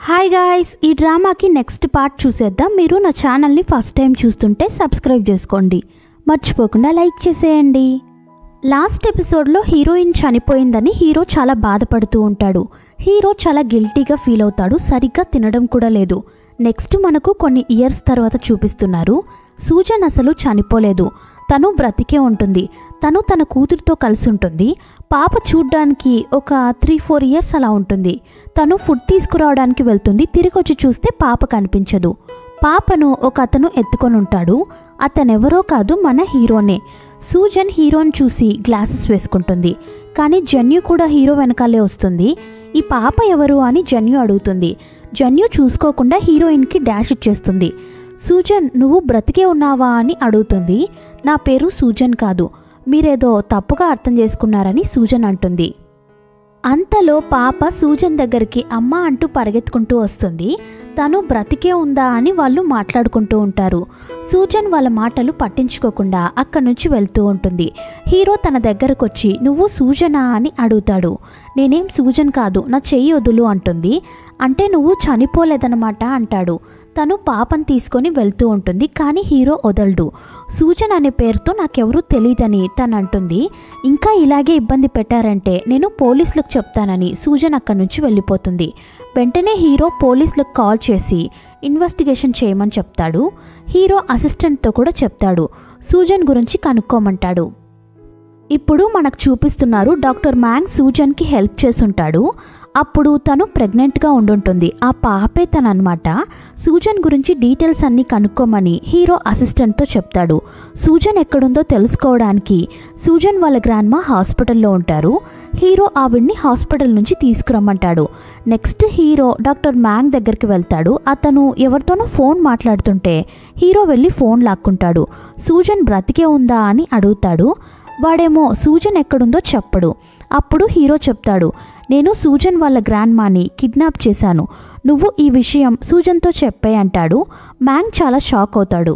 hi guys ఈ డ్రామాకి next part చూసేద్దాం మీరు నా ఛానల్ని ఫస్ట్ టైం చూస్తుంటే సబ్స్క్రైబ్ చేసుకోండి మర్చిపోకుండా లైక్ చేసేయండి లాస్ట్ ఎపిసోడ్లో హీరోయిన్ చనిపోయిందని హీరో చాలా బాధపడుతూ ఉంటాడు హీరో చాలా గిల్టీగా ఫీల్ అవుతాడు సరిగ్గా తినడం కూడా లేదు నెక్స్ట్ మనకు కొన్ని ఇయర్స్ తర్వాత చూపిస్తున్నారు సూజన్ అసలు చనిపోలేదు తను బ్రతికే ఉంటుంది తను తన కూతురితో కలిసి ఉంటుంది పాప చూడ్డానికి ఒక త్రీ ఫోర్ ఇయర్స్ అలా ఉంటుంది తను ఫుడ్ తీసుకురావడానికి వెళ్తుంది తిరిగి వచ్చి చూస్తే పాప కనిపించదు పాపను ఒక అతను ఎత్తుకొని ఉంటాడు అతనెవరో కాదు మన హీరోనే సూజన్ హీరోని చూసి గ్లాసెస్ వేసుకుంటుంది కానీ జన్యు కూడా హీరో వెనకాలే వస్తుంది ఈ పాప ఎవరు అని జన్యు అడుగుతుంది జన్యు చూసుకోకుండా హీరోయిన్కి డాష్ ఇచ్చేస్తుంది సూజన్ నువ్వు బ్రతికే ఉన్నావా అని అడుగుతుంది నా పేరు సూజన్ కాదు మీరేదో తప్పుగా అర్థం చేసుకున్నారని సూజన్ అంటుంది అంతలో పాప సూజన్ దగ్గరికి అమ్మ అంటూ పరిగెత్తుకుంటూ వస్తుంది తను బ్రతికే ఉందా అని వాళ్ళు మాట్లాడుకుంటూ ఉంటారు సూజన్ వాళ్ళ మాటలు పట్టించుకోకుండా అక్కడి నుంచి వెళ్తూ ఉంటుంది హీరో తన దగ్గరకు వచ్చి నువ్వు సూజనా అని అడుగుతాడు నేనేం సూజన్ కాదు నా చెయ్యి వదులు అంటుంది అంటే నువ్వు చనిపోలేదన్నమాట అంటాడు తను పాపను తీసుకొని వెళ్తూ ఉంటుంది కానీ హీరో వదలడు సూజన్ అనే పేరుతో నాకెవరూ తెలియదని తను అంటుంది ఇంకా ఇలాగే ఇబ్బంది పెట్టారంటే నేను పోలీసులకు చెప్తానని సూజన్ అక్కడి నుంచి వెళ్ళిపోతుంది వెంటనే హీరో పోలీసులకు కాల్ చేసి ఇన్వెస్టిగేషన్ చేయమని చెప్తాడు హీరో అసిస్టెంట్తో కూడా చెప్తాడు సూజన్ గురించి కనుక్కోమంటాడు ఇప్పుడు మనకు చూపిస్తున్నారు డాక్టర్ మ్యాంగ్ సూజన్కి హెల్ప్ చేసుంటాడు అప్పుడు తను ప్రెగ్నెంట్గా ఉండుంటుంది ఆ పాపే తను అనమాట సూజన్ గురించి డీటెయిల్స్ అన్నీ కనుక్కోమని హీరో అసిస్టెంట్తో చెప్తాడు సూజన్ ఎక్కడుందో తెలుసుకోవడానికి సూజన్ వాళ్ళ గ్రాండ్మా హాస్పిటల్లో ఉంటారు హీరో ఆవిడ్ని హాస్పిటల్ నుంచి తీసుకురమ్మంటాడు నెక్స్ట్ హీరో డాక్టర్ మ్యాంగ్ దగ్గరికి వెళ్తాడు అతను ఎవరితోనో ఫోన్ మాట్లాడుతుంటే హీరో వెళ్ళి ఫోన్ లాక్కుంటాడు సూజన్ బ్రతికే ఉందా అని అడుగుతాడు వాడేమో సూజన్ ఎక్కడుందో చెప్పడు అప్పుడు హీరో చెప్తాడు నేను సూజన్ వాళ్ళ గ్రాండ్మాని కిడ్నాప్ చేశాను నువ్వు ఈ విషయం సూజన్తో చెప్పే అంటాడు మ్యాంగ్ చాలా షాక్ అవుతాడు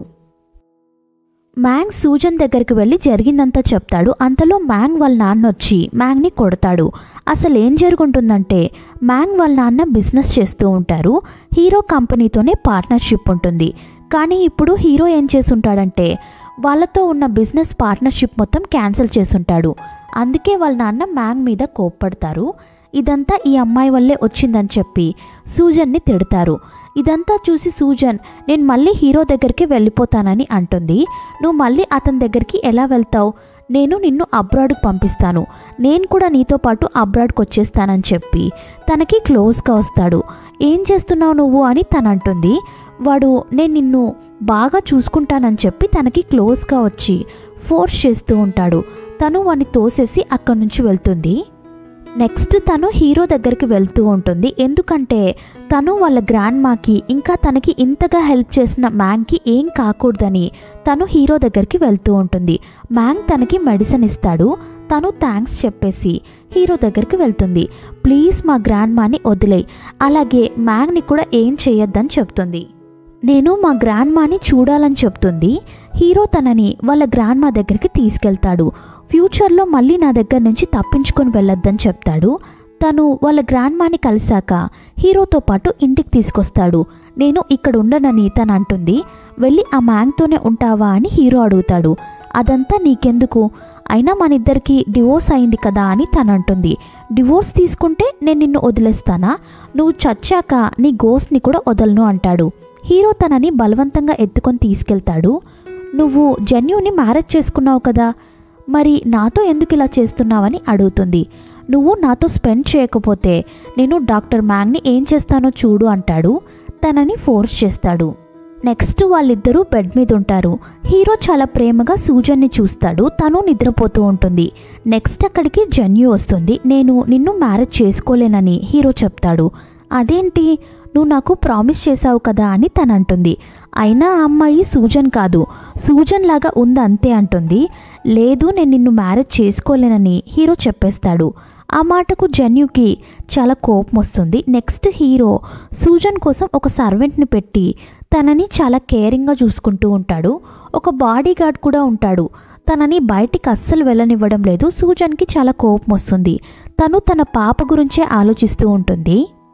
మ్యాంగ్ సూజన్ దగ్గరికి వెళ్ళి జరిగిందంతా చెప్తాడు అంతలో మ్యాంగ్ వాళ్ళ నాన్న వచ్చి మ్యాంగ్ని కొడతాడు అసలు ఏం జరుగుంటుందంటే మ్యాంగ్ వాళ్ళ నాన్న బిజినెస్ చేస్తూ ఉంటారు హీరో కంపెనీతోనే పార్ట్నర్షిప్ ఉంటుంది కానీ ఇప్పుడు హీరో ఏం చేసుంటాడంటే వాళ్ళతో ఉన్న బిజినెస్ పార్ట్నర్షిప్ మొత్తం క్యాన్సిల్ చేసుంటాడు అందుకే వాళ్ళ నాన్న మ్యాంగ్ మీద కోప్పడతారు ఇదంతా ఈ అమ్మాయి వల్లే వచ్చిందని చెప్పి సూజన్ని తిడతారు ఇదంతా చూసి సూజన్ నేను మళ్ళీ హీరో దగ్గరికి వెళ్ళిపోతానని అంటుంది నువ్వు మళ్ళీ అతని దగ్గరికి ఎలా వెళ్తావు నేను నిన్ను అబ్రాడ్కి పంపిస్తాను నేను కూడా నీతో పాటు అబ్రాడ్కి వచ్చేస్తానని చెప్పి తనకి క్లోజ్గా వస్తాడు ఏం చేస్తున్నావు నువ్వు అని తను అంటుంది వాడు నేను నిన్ను బాగా చూసుకుంటానని చెప్పి తనకి క్లోజ్గా వచ్చి ఫోర్స్ చేస్తూ ఉంటాడు తను వాడిని తోసేసి అక్కడి నుంచి వెళ్తుంది నెక్స్ట్ తను హీరో దగ్గరికి వెళ్తూ ఉంటుంది ఎందుకంటే తను వాళ్ళ గ్రాండ్ మాకి ఇంకా తనకి ఇంతగా హెల్ప్ చేసిన మ్యాంగ్కి ఏం కాకూడదని తను హీరో దగ్గరికి వెళ్తూ ఉంటుంది మ్యాంగ్ తనకి మెడిసిన్ ఇస్తాడు తను థ్యాంక్స్ చెప్పేసి హీరో దగ్గరికి వెళ్తుంది ప్లీజ్ మా గ్రాండ్ మాని వదిలేయి అలాగే మ్యాంగ్ని కూడా ఏం చేయొద్దని చెప్తుంది నేను మా గ్రాండ్ మాని చూడాలని చెప్తుంది హీరో తనని వాళ్ళ గ్రాండ్ మా దగ్గరికి తీసుకెళ్తాడు ఫ్యూచర్లో మళ్ళీ నా దగ్గర నుంచి తప్పించుకొని వెళ్ళొద్దని చెప్తాడు తను వాళ్ళ గ్రాండ్ మాని కలిశాక హీరోతో పాటు ఇంటికి తీసుకొస్తాడు నేను ఇక్కడ ఉండనని తను అంటుంది వెళ్ళి ఆ మ్యాంగ్తోనే ఉంటావా అని హీరో అడుగుతాడు అదంతా నీకెందుకు అయినా మన ఇద్దరికి డివోర్స్ అయింది కదా అని తను అంటుంది డివోర్స్ తీసుకుంటే నేను నిన్ను వదిలేస్తానా నువ్వు చచ్చాక నీ గోస్ట్ని కూడా వదలను అంటాడు హీరో తనని బలవంతంగా ఎత్తుకొని తీసుకెళ్తాడు నువ్వు జన్యుని మ్యారేజ్ చేసుకున్నావు కదా మరి నాతో ఎందుకు ఇలా చేస్తున్నావని అడుగుతుంది నువ్వు నాతో స్పెండ్ చేయకపోతే నేను డాక్టర్ మ్యాంగ్ని ఏం చేస్తానో చూడు అంటాడు తనని ఫోర్స్ చేస్తాడు నెక్స్ట్ వాళ్ళిద్దరూ బెడ్ మీద ఉంటారు హీరో చాలా ప్రేమగా సూజన్ని చూస్తాడు తను నిద్రపోతూ ఉంటుంది నెక్స్ట్ అక్కడికి జన్యు వస్తుంది నేను నిన్ను మ్యారేజ్ చేసుకోలేనని హీరో చెప్తాడు అదేంటి నువ్వు నాకు ప్రామిస్ చేశావు కదా అని తను అంటుంది అయినా ఆ అమ్మాయి సూజన్ కాదు సూజన్ లాగా ఉంది అంతే అంటుంది లేదు నేను నిన్ను మ్యారేజ్ చేసుకోలేనని హీరో చెప్పేస్తాడు ఆ మాటకు జన్యుకి చాలా కోపం వస్తుంది నెక్స్ట్ హీరో సూజన్ కోసం ఒక సర్వెంట్ని పెట్టి తనని చాలా కేరింగ్గా చూసుకుంటూ ఉంటాడు ఒక బాడీ గార్డ్ కూడా ఉంటాడు తనని బయటికి అస్సలు వెళ్ళనివ్వడం లేదు సూజన్కి చాలా కోపం వస్తుంది తను తన పాప గురించే ఆలోచిస్తూ ఉంటుంది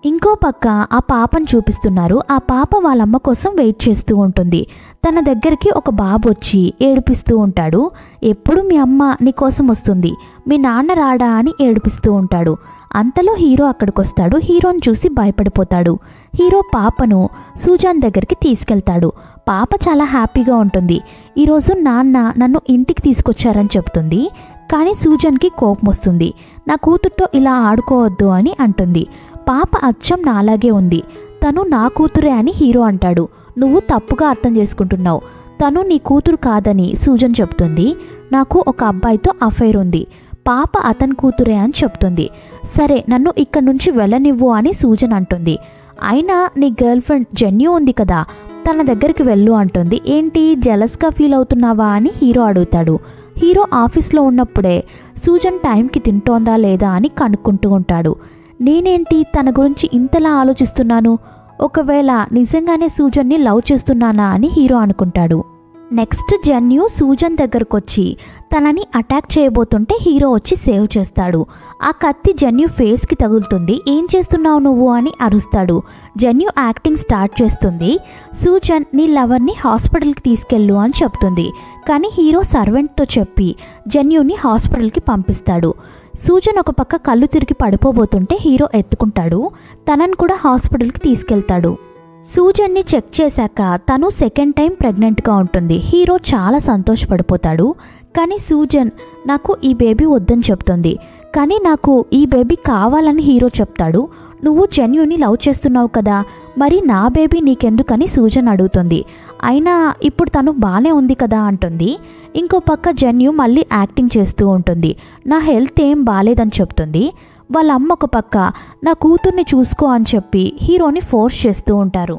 ఇంకో పక్క ఆ పాపను చూపిస్తున్నారు ఆ పాప వాళ్ళమ్మ కోసం వెయిట్ చేస్తూ ఉంటుంది తన దగ్గరికి ఒక బాబు వచ్చి ఏడిపిస్తూ ఉంటాడు ఎప్పుడు మీ అమ్మ నీ కోసం వస్తుంది మీ నాన్న రాడా అని ఏడిపిస్తూ ఉంటాడు అంతలో హీరో అక్కడికి వస్తాడు హీరోని చూసి భయపడిపోతాడు హీరో పాపను సూజాన్ దగ్గరికి తీసుకెళ్తాడు పాప చాలా హ్యాపీగా ఉంటుంది ఈరోజు నాన్న నన్ను ఇంటికి తీసుకొచ్చారని చెప్తుంది కానీ సూజన్కి కోపం వస్తుంది నా కూతురుతో ఇలా ఆడుకోవద్దు అని అంటుంది పాప అచ్చం నాలాగే ఉంది తను నా కూతురే అని హీరో అంటాడు నువ్వు తప్పుగా అర్థం చేసుకుంటున్నావు తను నీ కూతురు కాదని సూజన్ చెప్తుంది నాకు ఒక అబ్బాయితో అఫైర్ ఉంది పాప అతని కూతురే అని చెప్తుంది సరే నన్ను ఇక్కడ నుంచి వెళ్ళనివ్వు అని సూజన్ అంటుంది అయినా నీ గర్ల్ ఫ్రెండ్ జెన్యూ ఉంది కదా తన దగ్గరికి వెళ్ళు అంటుంది ఏంటి జలస్గా ఫీల్ అవుతున్నావా అని హీరో అడుగుతాడు హీరో ఆఫీస్లో ఉన్నప్పుడే సూజన్ టైంకి తింటోందా లేదా అని కనుక్కుంటూ ఉంటాడు నేనేంటి తన గురించి ఇంతలా ఆలోచిస్తున్నాను ఒకవేళ నిజంగానే సూజన్ని లవ్ చేస్తున్నానా అని హీరో అనుకుంటాడు నెక్స్ట్ జన్యు సూజన్ దగ్గరకు వచ్చి తనని అటాక్ చేయబోతుంటే హీరో వచ్చి సేవ్ చేస్తాడు ఆ కత్తి జన్యు ఫేస్కి తగులుతుంది ఏం చేస్తున్నావు నువ్వు అని అరుస్తాడు జన్యు యాక్టింగ్ స్టార్ట్ చేస్తుంది సూజన్ నీ లవర్ని హాస్పిటల్కి తీసుకెళ్ళు అని చెప్తుంది కానీ హీరో సర్వెంట్తో చెప్పి జన్యుని హాస్పిటల్కి పంపిస్తాడు సూజన్ ఒక పక్క కళ్ళు తిరిగి పడిపోబోతుంటే హీరో ఎత్తుకుంటాడు తనని కూడా హాస్పిటల్కి తీసుకెళ్తాడు సూజన్ని చెక్ చేశాక తను సెకండ్ టైం ప్రెగ్నెంట్గా ఉంటుంది హీరో చాలా సంతోషపడిపోతాడు కానీ సూజన్ నాకు ఈ బేబీ వద్దని చెప్తుంది కానీ నాకు ఈ బేబీ కావాలని హీరో చెప్తాడు నువ్వు జన్యుని లవ్ చేస్తున్నావు కదా మరి నా బేబీ నీకెందుకని సూజన్ అడుగుతుంది అయినా ఇప్పుడు తను బాగానే ఉంది కదా అంటుంది ఇంకో పక్క జన్యు మళ్ళీ యాక్టింగ్ చేస్తూ ఉంటుంది నా హెల్త్ ఏం బాగాలేదని చెప్తుంది వాళ్ళ అమ్మ ఒక పక్క నా కూతుర్ని చూసుకో అని చెప్పి హీరోని ఫోర్స్ చేస్తూ ఉంటారు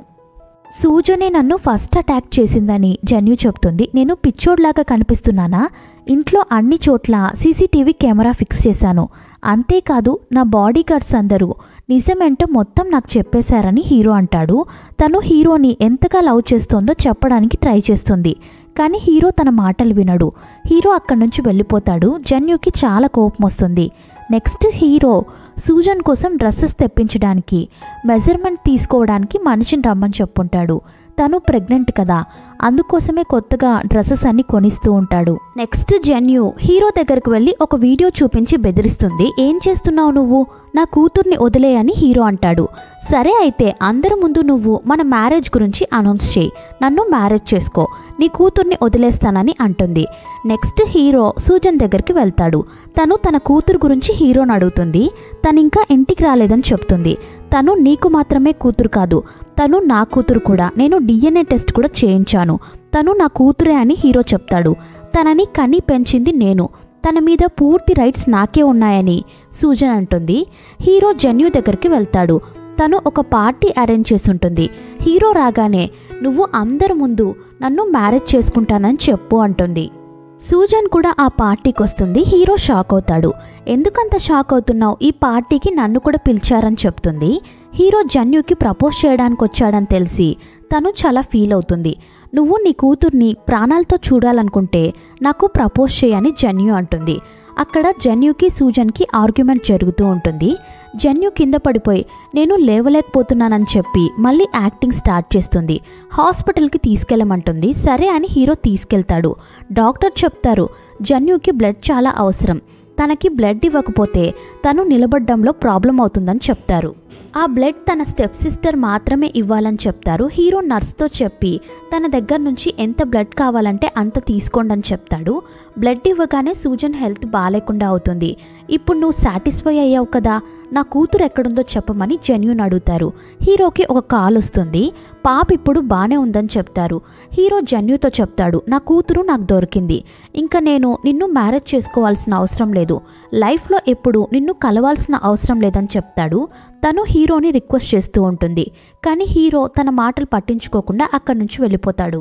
సూజనే నన్ను ఫస్ట్ అటాక్ చేసిందని జన్యు చెప్తుంది నేను పిచ్చోడ్లాగా కనిపిస్తున్నానా ఇంట్లో అన్ని చోట్ల సీసీటీవీ కెమెరా ఫిక్స్ చేశాను అంతేకాదు నా బాడీ గార్డ్స్ అందరూ నిజమేంటో మొత్తం నాకు చెప్పేశారని హీరో అంటాడు తను హీరోని ఎంతగా లవ్ చేస్తోందో చెప్పడానికి ట్రై చేస్తుంది కానీ హీరో తన మాటలు వినడు హీరో అక్కడి నుంచి వెళ్ళిపోతాడు జన్యుకి చాలా కోపం వస్తుంది నెక్స్ట్ హీరో సూజన్ కోసం డ్రెస్సెస్ తెప్పించడానికి మెజర్మెంట్ తీసుకోవడానికి మనిషిని రమ్మని చెప్పుంటాడు తను ప్రెగ్నెంట్ కదా అందుకోసమే కొత్తగా డ్రెస్సెస్ అన్ని కొనిస్తూ ఉంటాడు నెక్స్ట్ జెన్యు హీరో దగ్గరకు వెళ్ళి ఒక వీడియో చూపించి బెదిరిస్తుంది ఏం చేస్తున్నావు నువ్వు నా కూతుర్ని వదిలే అని హీరో అంటాడు సరే అయితే అందరి ముందు నువ్వు మన మ్యారేజ్ గురించి అనౌన్స్ చేయి నన్ను మ్యారేజ్ చేసుకో నీ కూతుర్ని వదిలేస్తానని అంటుంది నెక్స్ట్ హీరో సూజన్ దగ్గరికి వెళ్తాడు తను తన కూతురు గురించి హీరోని అడుగుతుంది తను ఇంకా ఇంటికి రాలేదని చెప్తుంది తను నీకు మాత్రమే కూతురు కాదు తను నా కూతురు కూడా నేను డిఎన్ఏ టెస్ట్ కూడా చేయించాను తను నా కూతురే అని హీరో చెప్తాడు తనని కని పెంచింది నేను తన మీద పూర్తి రైట్స్ నాకే ఉన్నాయని సూజన్ అంటుంది హీరో జన్యు దగ్గరికి వెళ్తాడు తను ఒక పార్టీ అరేంజ్ చేసి ఉంటుంది హీరో రాగానే నువ్వు అందరి ముందు నన్ను మ్యారేజ్ చేసుకుంటానని చెప్పు అంటుంది సూజన్ కూడా ఆ పార్టీకి వస్తుంది హీరో షాక్ అవుతాడు ఎందుకంత షాక్ అవుతున్నావు ఈ పార్టీకి నన్ను కూడా పిలిచారని చెప్తుంది హీరో జన్యుకి ప్రపోజ్ చేయడానికి వచ్చాడని తెలిసి తను చాలా ఫీల్ అవుతుంది నువ్వు నీ కూతుర్ని ప్రాణాలతో చూడాలనుకుంటే నాకు ప్రపోజ్ చేయని జన్యు అంటుంది అక్కడ జన్యుకి సూజన్కి ఆర్గ్యుమెంట్ జరుగుతూ ఉంటుంది జన్యు కింద పడిపోయి నేను లేవలేకపోతున్నానని చెప్పి మళ్ళీ యాక్టింగ్ స్టార్ట్ చేస్తుంది హాస్పిటల్కి తీసుకెళ్ళమంటుంది సరే అని హీరో తీసుకెళ్తాడు డాక్టర్ చెప్తారు జన్యుకి బ్లడ్ చాలా అవసరం తనకి బ్లడ్ ఇవ్వకపోతే తను నిలబడ్డంలో ప్రాబ్లం అవుతుందని చెప్తారు ఆ బ్లడ్ తన స్టెప్ సిస్టర్ మాత్రమే ఇవ్వాలని చెప్తారు హీరో నర్స్తో చెప్పి తన దగ్గర నుంచి ఎంత బ్లడ్ కావాలంటే అంత తీసుకోండి అని చెప్తాడు బ్లడ్ ఇవ్వగానే సూజన్ హెల్త్ బాగాలేకుండా అవుతుంది ఇప్పుడు నువ్వు సాటిస్ఫై అయ్యావు కదా నా కూతురు ఎక్కడుందో చెప్పమని జెన్యూన్ అడుగుతారు హీరోకి ఒక కాల్ వస్తుంది పాప ఇప్పుడు బాగానే ఉందని చెప్తారు హీరో జన్యుతో చెప్తాడు నా కూతురు నాకు దొరికింది ఇంకా నేను నిన్ను మ్యారేజ్ చేసుకోవాల్సిన అవసరం లేదు లైఫ్లో ఎప్పుడు నిన్ను కలవాల్సిన అవసరం లేదని చెప్తాడు తను హీరోని రిక్వెస్ట్ చేస్తూ ఉంటుంది కానీ హీరో తన మాటలు పట్టించుకోకుండా అక్కడి నుంచి వెళ్ళిపోతాడు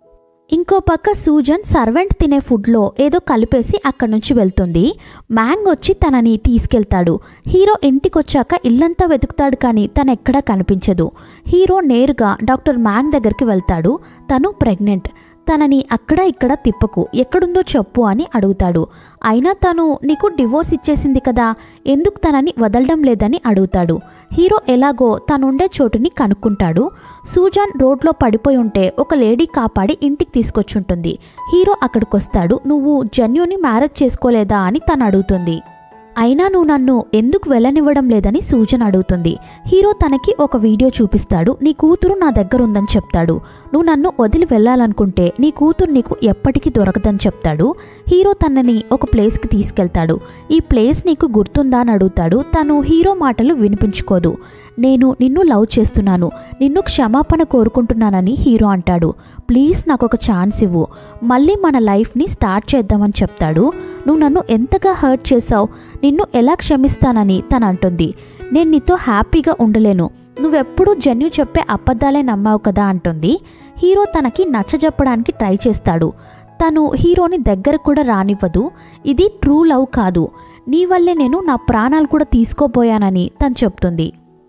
ఇంకో పక్క సూజన్ సర్వెంట్ తినే ఫుడ్లో ఏదో కలిపేసి అక్కడి నుంచి వెళ్తుంది మ్యాంగ్ వచ్చి తనని తీసుకెళ్తాడు హీరో ఇంటికి వచ్చాక ఇల్లంతా వెతుకుతాడు కానీ తను ఎక్కడా కనిపించదు హీరో నేరుగా డాక్టర్ మ్యాంగ్ దగ్గరికి వెళ్తాడు తను ప్రెగ్నెంట్ తనని అక్కడ ఇక్కడ తిప్పకు ఎక్కడుందో చెప్పు అని అడుగుతాడు అయినా తను నీకు డివోర్స్ ఇచ్చేసింది కదా ఎందుకు తనని వదలడం లేదని అడుగుతాడు హీరో ఎలాగో తనుండే చోటుని కనుక్కుంటాడు సూజాన్ రోడ్లో పడిపోయి ఉంటే ఒక లేడీ కాపాడి ఇంటికి తీసుకొచ్చుంటుంది హీరో అక్కడికి వస్తాడు నువ్వు జన్యుని మ్యారేజ్ చేసుకోలేదా అని తను అడుగుతుంది అయినా నువ్వు నన్ను ఎందుకు వెళ్ళనివ్వడం లేదని సూచన అడుగుతుంది హీరో తనకి ఒక వీడియో చూపిస్తాడు నీ కూతురు నా దగ్గర ఉందని చెప్తాడు నువ్వు నన్ను వదిలి వెళ్ళాలనుకుంటే నీ కూతురు నీకు ఎప్పటికీ దొరకదని చెప్తాడు హీరో తనని ఒక ప్లేస్కి తీసుకెళ్తాడు ఈ ప్లేస్ నీకు గుర్తుందా అని అడుగుతాడు తను హీరో మాటలు వినిపించుకోదు నేను నిన్ను లవ్ చేస్తున్నాను నిన్ను క్షమాపణ కోరుకుంటున్నానని హీరో అంటాడు ప్లీజ్ నాకు ఒక ఛాన్స్ ఇవ్వు మళ్ళీ మన లైఫ్ని స్టార్ట్ చేద్దామని చెప్తాడు నువ్వు నన్ను ఎంతగా హర్ట్ చేసావు నిన్ను ఎలా క్షమిస్తానని తను అంటుంది నేను నీతో హ్యాపీగా ఉండలేను నువ్వెప్పుడూ జన్యు చెప్పే అబద్ధాలే నమ్మావు కదా అంటుంది హీరో తనకి నచ్చజెప్పడానికి ట్రై చేస్తాడు తను హీరోని దగ్గర కూడా రానివ్వదు ఇది ట్రూ లవ్ కాదు నీ వల్లే నేను నా ప్రాణాలు కూడా తీసుకోపోయానని తను చెప్తుంది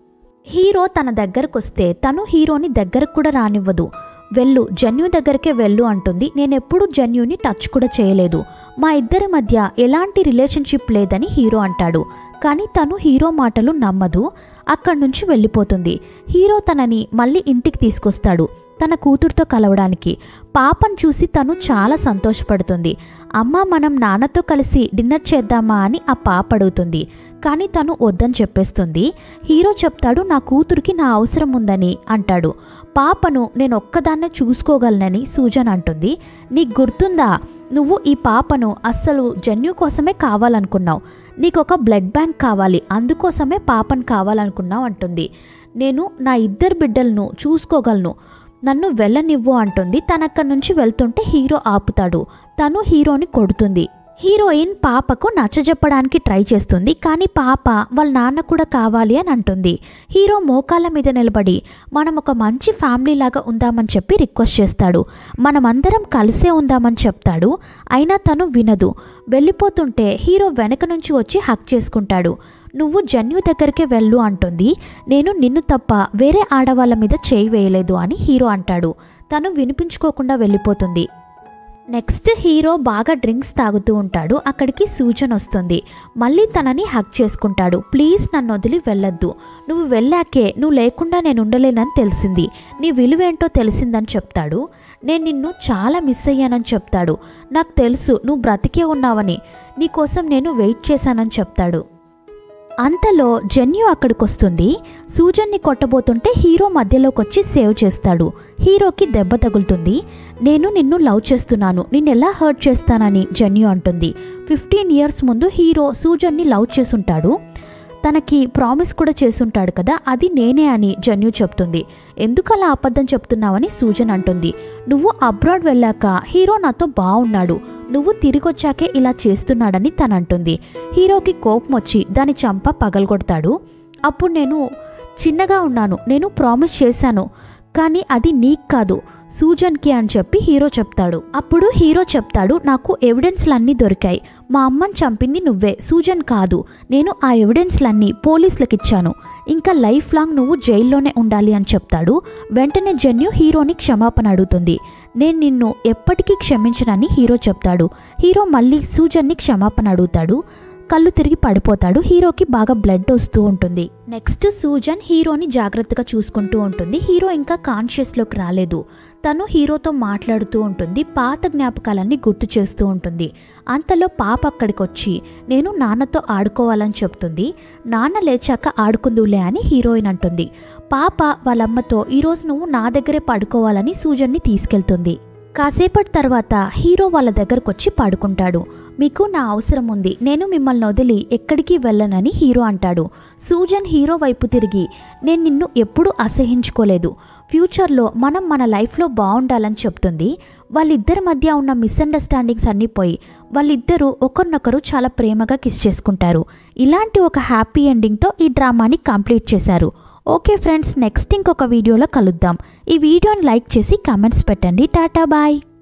హీరో తన దగ్గరకు వస్తే తను హీరోని దగ్గరకు కూడా రానివ్వదు వెళ్ళు జన్యు దగ్గరికే వెళ్ళు అంటుంది నేనెప్పుడు జన్యుని టచ్ కూడా చేయలేదు మా ఇద్దరి మధ్య ఎలాంటి రిలేషన్షిప్ లేదని హీరో అంటాడు కానీ తను హీరో మాటలు నమ్మదు అక్కడి నుంచి వెళ్ళిపోతుంది హీరో తనని మళ్ళీ ఇంటికి తీసుకొస్తాడు తన కూతురుతో కలవడానికి పాపను చూసి తను చాలా సంతోషపడుతుంది అమ్మ మనం నాన్నతో కలిసి డిన్నర్ చేద్దామా అని ఆ పాప అడుగుతుంది కానీ తను వద్దని చెప్పేస్తుంది హీరో చెప్తాడు నా కూతురికి నా అవసరం ఉందని అంటాడు పాపను నేను ఒక్కదాన్నే చూసుకోగలనని సూజన్ అంటుంది నీకు గుర్తుందా నువ్వు ఈ పాపను అస్సలు జన్యు కోసమే కావాలనుకున్నావు నీకు ఒక బ్లడ్ బ్యాంక్ కావాలి అందుకోసమే పాపను కావాలనుకున్నావు అంటుంది నేను నా ఇద్దరు బిడ్డలను చూసుకోగలను నన్ను వెళ్ళనివ్వు అంటుంది తనక్కడి నుంచి వెళ్తుంటే హీరో ఆపుతాడు తను హీరోని కొడుతుంది హీరోయిన్ పాపకు నచ్చజెప్పడానికి ట్రై చేస్తుంది కానీ పాప వాళ్ళ నాన్న కూడా కావాలి అని అంటుంది హీరో మోకాళ్ళ మీద నిలబడి మనం ఒక మంచి ఫ్యామిలీ లాగా ఉందామని చెప్పి రిక్వెస్ట్ చేస్తాడు మనమందరం కలిసే ఉందామని చెప్తాడు అయినా తను వినదు వెళ్ళిపోతుంటే హీరో వెనక నుంచి వచ్చి హక్ చేసుకుంటాడు నువ్వు జన్యు దగ్గరికే వెళ్ళు అంటుంది నేను నిన్ను తప్ప వేరే ఆడవాళ్ళ మీద చేయి వేయలేదు అని హీరో అంటాడు తను వినిపించుకోకుండా వెళ్ళిపోతుంది నెక్స్ట్ హీరో బాగా డ్రింక్స్ తాగుతూ ఉంటాడు అక్కడికి సూచన వస్తుంది మళ్ళీ తనని హక్ చేసుకుంటాడు ప్లీజ్ నన్ను వదిలి వెళ్ళొద్దు నువ్వు వెళ్ళాకే నువ్వు లేకుండా నేను ఉండలేనని తెలిసింది నీ విలువేంటో తెలిసిందని చెప్తాడు నేను నిన్ను చాలా మిస్ అయ్యానని చెప్తాడు నాకు తెలుసు నువ్వు బ్రతికే ఉన్నావని నీకోసం నేను వెయిట్ చేశానని చెప్తాడు అంతలో జన్యు అక్కడికి వస్తుంది సూజన్ని కొట్టబోతుంటే హీరో మధ్యలోకి వచ్చి సేవ్ చేస్తాడు హీరోకి దెబ్బ తగులుతుంది నేను నిన్ను లవ్ చేస్తున్నాను నిన్ను ఎలా హర్ట్ చేస్తానని జన్యు అంటుంది ఫిఫ్టీన్ ఇయర్స్ ముందు హీరో సూజన్ని లవ్ చేసుంటాడు తనకి ప్రామిస్ కూడా చేసుంటాడు కదా అది నేనే అని జన్యు చెప్తుంది ఎందుకు అలా అబద్ధం చెప్తున్నావని సూజన్ అంటుంది నువ్వు అబ్రాడ్ వెళ్ళాక హీరో నాతో బాగున్నాడు నువ్వు తిరిగొచ్చాకే ఇలా చేస్తున్నాడని తను అంటుంది హీరోకి కోపం వచ్చి దాని చంప పగలగొడతాడు అప్పుడు నేను చిన్నగా ఉన్నాను నేను ప్రామిస్ చేశాను కానీ అది నీకు కాదు సూజన్కి అని చెప్పి హీరో చెప్తాడు అప్పుడు హీరో చెప్తాడు నాకు ఎవిడెన్స్లన్నీ దొరికాయి మా అమ్మని చంపింది నువ్వే సూజన్ కాదు నేను ఆ ఎవిడెన్స్లన్నీ పోలీసులకు ఇచ్చాను ఇంకా లైఫ్ లాంగ్ నువ్వు జైల్లోనే ఉండాలి అని చెప్తాడు వెంటనే జన్యు హీరోని క్షమాపణ అడుగుతుంది నేను నిన్ను ఎప్పటికీ క్షమించనని హీరో చెప్తాడు హీరో మళ్ళీ సూజన్ని క్షమాపణ అడుగుతాడు కళ్ళు తిరిగి పడిపోతాడు హీరోకి బాగా బ్లడ్ వస్తూ ఉంటుంది నెక్స్ట్ సూజన్ హీరోని జాగ్రత్తగా చూసుకుంటూ ఉంటుంది హీరో ఇంకా కాన్షియస్లోకి రాలేదు తను హీరోతో మాట్లాడుతూ ఉంటుంది పాత జ్ఞాపకాలన్నీ గుర్తు చేస్తూ ఉంటుంది అంతలో పాప అక్కడికి వచ్చి నేను నాన్నతో ఆడుకోవాలని చెప్తుంది నాన్న లేచాక ఆడుకుందులే అని హీరోయిన్ అంటుంది పాప వాళ్ళమ్మతో ఈరోజు నువ్వు నా దగ్గరే పడుకోవాలని సూజన్ని తీసుకెళ్తుంది కాసేపటి తర్వాత హీరో వాళ్ళ దగ్గరకు వచ్చి పడుకుంటాడు మీకు నా అవసరం ఉంది నేను మిమ్మల్ని వదిలి ఎక్కడికి వెళ్ళనని హీరో అంటాడు సూజన్ హీరో వైపు తిరిగి నేను నిన్ను ఎప్పుడూ అసహించుకోలేదు ఫ్యూచర్లో మనం మన లైఫ్లో బాగుండాలని చెప్తుంది వాళ్ళిద్దరి మధ్య ఉన్న మిస్అండర్స్టాండింగ్స్ అన్నీ పోయి వాళ్ళిద్దరూ ఒకరినొకరు చాలా ప్రేమగా కిస్ చేసుకుంటారు ఇలాంటి ఒక హ్యాపీ ఎండింగ్తో ఈ డ్రామాని కంప్లీట్ చేశారు ఓకే ఫ్రెండ్స్ నెక్స్ట్ ఇంకొక వీడియోలో కలుద్దాం ఈ వీడియోని లైక్ చేసి కామెంట్స్ పెట్టండి టాటా బాయ్